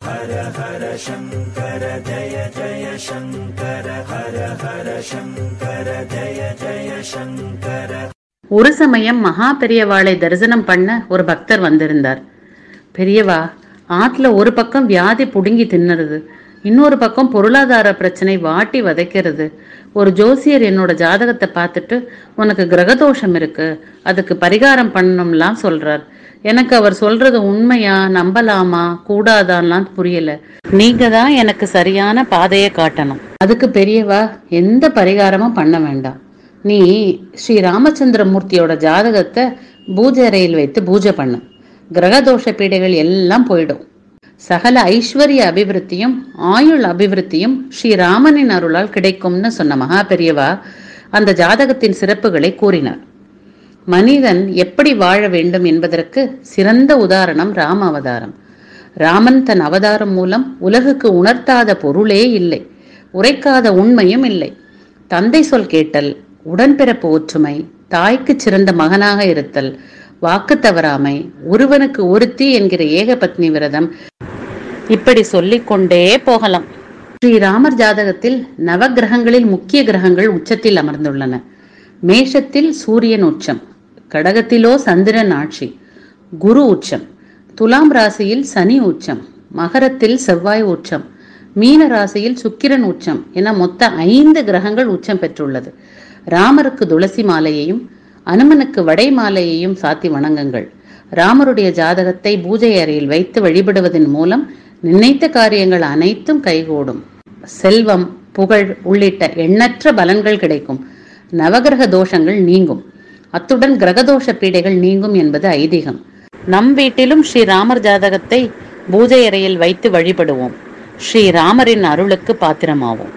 ஒரு சமயம் மகா பெரியவாளை தரிசனம் பண்ண ஒரு பக்தர் வந்திருந்தார் பெரியவா ஆத்துல ஒரு பக்கம் வியாதி புடுங்கி தின்னுறது இன்னொரு பக்கம் பொருளாதார பிரச்சனை வாட்டி வதைக்கிறது ஒரு ஜோசியர் என்னோட ஜாதகத்தை பார்த்துட்டு உனக்கு கிரகதோஷம் இருக்கு அதுக்கு பரிகாரம் பண்ணணும்லாம் சொல்றார் எனக்கு அவர் சொல்றது உண்மையா நம்பலாமா கூடாதான்லாம் புரியல நீங்க தான் எனக்கு சரியான பாதையை காட்டணும் அதுக்கு பெரியவா எந்த பரிகாரமும் பண்ண வேண்டாம் நீ ஸ்ரீ ராமச்சந்திரமூர்த்தியோட ஜாதகத்தை பூஜை அறையில் வைத்து பூஜை பண்ணு கிரகதோஷ பீடைகள் எல்லாம் போயிடும் சகல ஐஸ்வர்ய அபிவிருத்தியும் ஆயுள் அபிவிருத்தியும் ஸ்ரீராமனின் அருளால் கிடைக்கும்னு சொன்ன மகா பெரியவா அந்த ஜாதகத்தின் சிறப்புகளை கூறினார் மனிதன் எப்படி வாழ வேண்டும் என்பதற்கு சிறந்த உதாரணம் ராம அவதாரம் ராமன் தன் அவதாரம் மூலம் உலகுக்கு உணர்த்தாத பொருளே இல்லை உரைக்காத உண்மையும் இல்லை தந்தை சொல் கேட்டல் உடன்பிறப்பு ஒற்றுமை தாய்க்கு சிறந்த மகனாக இருத்தல் வாக்கு தவறாமை ஒருவனுக்கு ஒருத்தி என்கிற ஏகபத்னி விரதம் இப்படி சொல்லிக்கொண்டே போகலாம் ஸ்ரீராமர் ஜாதகத்தில் நவகிரகங்களில் முக்கிய கிரகங்கள் உச்சத்தில் அமர்ந்துள்ளன மேஷத்தில் சூரியன் உச்சம் கடகத்திலோ சந்திரன் ஆட்சி குரு உச்சம் துலாம் ராசியில் சனி உச்சம் மகரத்தில் செவ்வாய் உச்சம் மீன ராசியில் சுக்கிரன் உச்சம் என மொத்த ஐந்து கிரகங்கள் உச்சம் பெற்றுள்ளது ராமருக்கு துளசி மாலையையும் அனுமனுக்கு வடை மாலையையும் சாத்தி வணங்குங்கள் ராமருடைய ஜாதகத்தை பூஜை அறையில் வைத்து வழிபடுவதன் மூலம் நினைத்த காரியங்கள் அனைத்தும் கைகூடும் செல்வம் புகழ் உள்ளிட்ட எண்ணற்ற பலன்கள் கிடைக்கும் நவகிரக தோஷங்கள் நீங்கும் அத்துடன் கிரகதோஷ பீடைகள் நீங்கும் என்பது ஐதீகம் நம் வீட்டிலும் ஸ்ரீ ராமர் ஜாதகத்தை பூஜை அறையில் வைத்து வழிபடுவோம் ஸ்ரீ ராமரின் அருளுக்கு பாத்திரமாவோம்